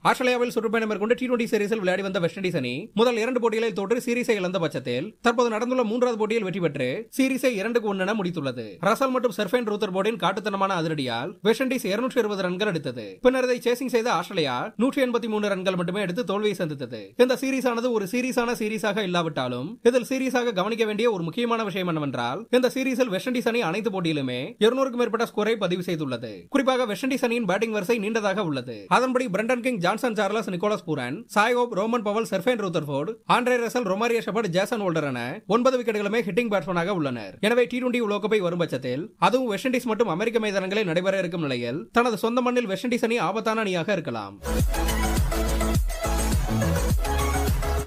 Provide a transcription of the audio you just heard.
ஆஸ்திரேலியாவில் சுற்றுப்பயணம் மேற்கொண்டு டி டுவெண்டி சீரிஸில் விளையாடி வந்த வெஸ்ட் இண்டீஸ் அணி முதல் இரண்டு போட்டிகளில் தோற்று சீரிஸை இழந்த பட்சத்தில் தற்போது நடந்துள்ள மூன்றாவது போட்டியில் வெற்றி பெற்று சீரிஸை இரண்டுக்கு ஒன்று என முடித்துள்ளது ரசல் மற்றும் சர்ஃபேன் ரூத்தர் போர்டின் காட்டுத்தனமான அதிரடியால் வெஸ்ட் இண்டீஸ் இருநூற்றி இருபது ரன்கள் எடுத்தது பின்னர் இதை சேசிங் செய்த ஆஸ்திரேலியா நூற்றி எண்பத்தி மூணு ரன்கள் மட்டுமே எடுத்து தோல்வியை சந்தித்தது இந்த சீரிஸ் ஆனது ஒரு சீரிஸான சீரிஸாக இல்லாவிட்டாலும் இதில் சீரிஸாக கவனிக்க வேண்டிய ஒரு முக்கியமான விஷயம் என்னவென்றால் இந்த சீரிஸில் வெஸ்ட் இண்டீஸ் அணி அனைத்து போட்டியிலுமே இருநூறுக்கும் மேற்பட்ட ஸ்கோரை பதிவு செய்துள்ளது குறிப்பாக வெஸ்ட் இண்டீஸ் அணியின் பேட்டிங் வரிசை நீண்டதாக உள்ளது அதன்படி Brandon King Johnson Charles Nicholas Pooran Shai Hope Rovman Powell Sherfane Rutherford Andre Russell Romario Shepherd Jason Holder என ஒன்பது விக்கெட்டுகளுமே ஹிட்டிங் பேட்ஸ்மேனாக உள்ளனர் எனவே டி டுவெண்டி உலகக்கோப்பை வரும் பட்சத்தில் அதுவும் வெஸ்ட் இண்டீஸ் மற்றும் அமெரிக்க மைதானங்களில் நடைபெற இருக்கும் நிலையில் தனது சொந்த மண்ணில் வெஸ்ட் இண்டீஸ் அணி ஆபத்தான அணியாக இருக்கலாம்